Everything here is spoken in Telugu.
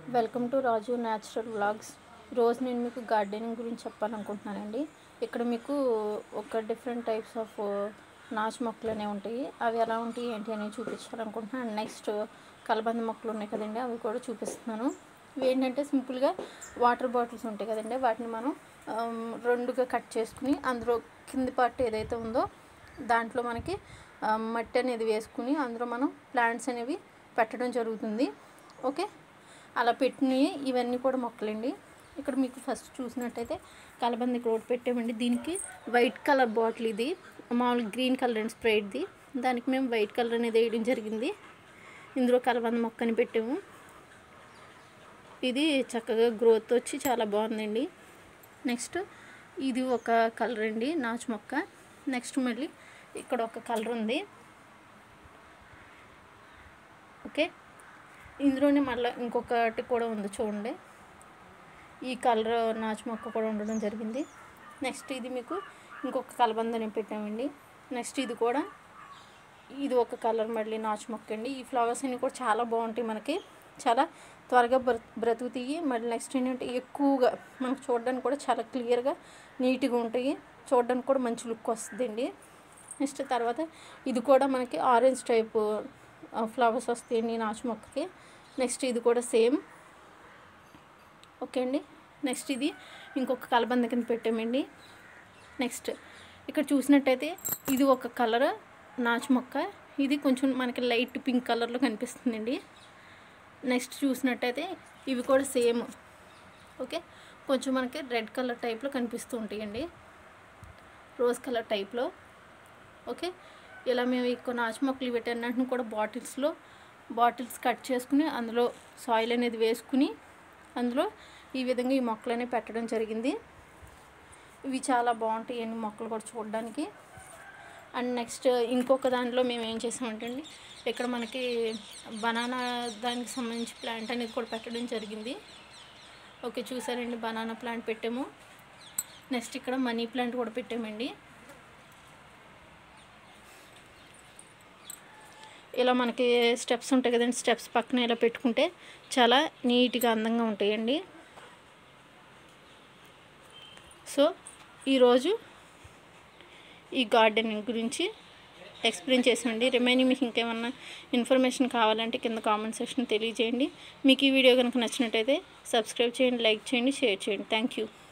welcome to Raju natural vlogs ఈరోజు నేను మీకు గార్డెనింగ్ గురించి చెప్పాలనుకుంటున్నానండి ఇక్కడ మీకు ఒక డిఫరెంట్ టైప్స్ ఆఫ్ నాచు మొక్కలు అనేవి ఉంటాయి అవి ఎలా ఉంటాయి ఏంటి అనేవి చూపించాలనుకుంటున్నాను నెక్స్ట్ కలబంద మొక్కలు ఉన్నాయి కదండి అవి కూడా చూపిస్తున్నాను ఇవి ఏంటంటే సింపుల్గా వాటర్ బాటిల్స్ ఉంటాయి కదండి వాటిని మనం ఆమ్, రెండుగా కట్ చేసుకుని అందులో కింది పార్ట్ ఏదైతే ఉందో దాంట్లో మనకి ఆ, మట్టి అనేది వేసుకుని అందులో మనం ప్లాంట్స్ అనేవి పెట్టడం జరుగుతుంది ఓకే అలా పెట్టినవి ఇవన్నీ కూడా మొక్కలండి ఇక్కడ మీకు ఫస్ట్ చూసినట్టయితే కలబంద ఇక్కడ ఒకటి పెట్టామండి దీనికి వైట్ కలర్ బాటిల్ ఇది మామూలుగా గ్రీన్ కలర్ అండ్ స్ప్రైట్ది దానికి మేము వైట్ కలర్ అనేది వేయడం జరిగింది ఇందులో కలబంద మొక్కని పెట్టాము ఇది చక్కగా గ్రోత్ వచ్చి చాలా బాగుందండి నెక్స్ట్ ఇది ఒక కలర్ అండి నాచు మొక్క నెక్స్ట్ మళ్ళీ ఇక్కడ ఒక కలర్ ఉంది ఓకే ఇందులోనే మళ్ళీ ఇంకొకటి కూడా ఉంది చూడండి ఈ కలర్ నాచు మొక్క కూడా ఉండడం జరిగింది నెక్స్ట్ ఇది మీకు ఇంకొక కలబందని పెట్టామండి నెక్స్ట్ ఇది కూడా ఇది ఒక కలర్ మళ్ళీ నాచు మొక్క అండి ఈ ఫ్లవర్స్ అన్ని కూడా చాలా బాగుంటాయి మనకి చాలా త్వరగా బ్ర బ్రతుకుతాయి మళ్ళీ నెక్స్ట్ ఏంటంటే ఎక్కువగా మనకు చూడడానికి కూడా చాలా క్లియర్గా నీట్గా ఉంటాయి చూడడానికి కూడా మంచి లుక్ వస్తుందండి నెక్స్ట్ తర్వాత ఇది కూడా మనకి ఆరెంజ్ టైప్ ఫ్లవర్స్ వస్తాయండి ఈ నాచు మొక్కకి నెక్స్ట్ ఇది కూడా సేమ్ ఓకే అండి నెక్స్ట్ ఇది ఇంకొక కలబంద కింద పెట్టామండి నెక్స్ట్ ఇక్కడ చూసినట్టయితే ఇది ఒక కలర్ నాచు మొక్క ఇది కొంచెం మనకి లైట్ పింక్ కలర్లో కనిపిస్తుందండి నెక్స్ట్ చూసినట్టయితే ఇవి కూడా సేమ్ ఓకే కొంచెం మనకి రెడ్ కలర్ టైప్లో కనిపిస్తూ ఉంటాయండి రోజ్ కలర్ టైప్లో ఓకే ఇలా మేము ఎక్కువ నాచు మొక్కలు పెట్టినట్టు కూడా బాటిల్స్లో బాటిల్స్ కట్ చేసుకుని అందులో సాయిల్ అనేది వేసుకుని అందులో ఈ విధంగా ఈ మొక్కలనే పెట్టడం జరిగింది ఇవి చాలా బాగుంటాయి అన్ని మొక్కలు కూడా చూడడానికి అండ్ నెక్స్ట్ ఇంకొక దాంట్లో మేము ఏం చేసామంటే అండి ఇక్కడ మనకి బనానా దానికి సంబంధించి ప్లాంట్ అనేది కూడా పెట్టడం జరిగింది ఓకే చూసారండి బనానా ప్లాంట్ పెట్టాము నెక్స్ట్ ఇక్కడ మనీ ప్లాంట్ కూడా పెట్టామండి ఇలా మనకి స్టెప్స్ ఉంటాయి కదండి స్టెప్స్ పక్కన ఇలా పెట్టుకుంటే చాలా నీట్గా అందంగా ఉంటాయండి సో ఈరోజు ఈ గార్డెనింగ్ గురించి ఎక్స్ప్లెయిన్ చేసామండి రిమైనింగ్ మీకు ఇంకేమన్నా ఇన్ఫర్మేషన్ కావాలంటే కింద కామెంట్ సెక్షన్ తెలియజేయండి మీకు ఈ వీడియో కనుక నచ్చినట్టయితే సబ్స్క్రైబ్ చేయండి లైక్ చేయండి షేర్ చేయండి థ్యాంక్ యూ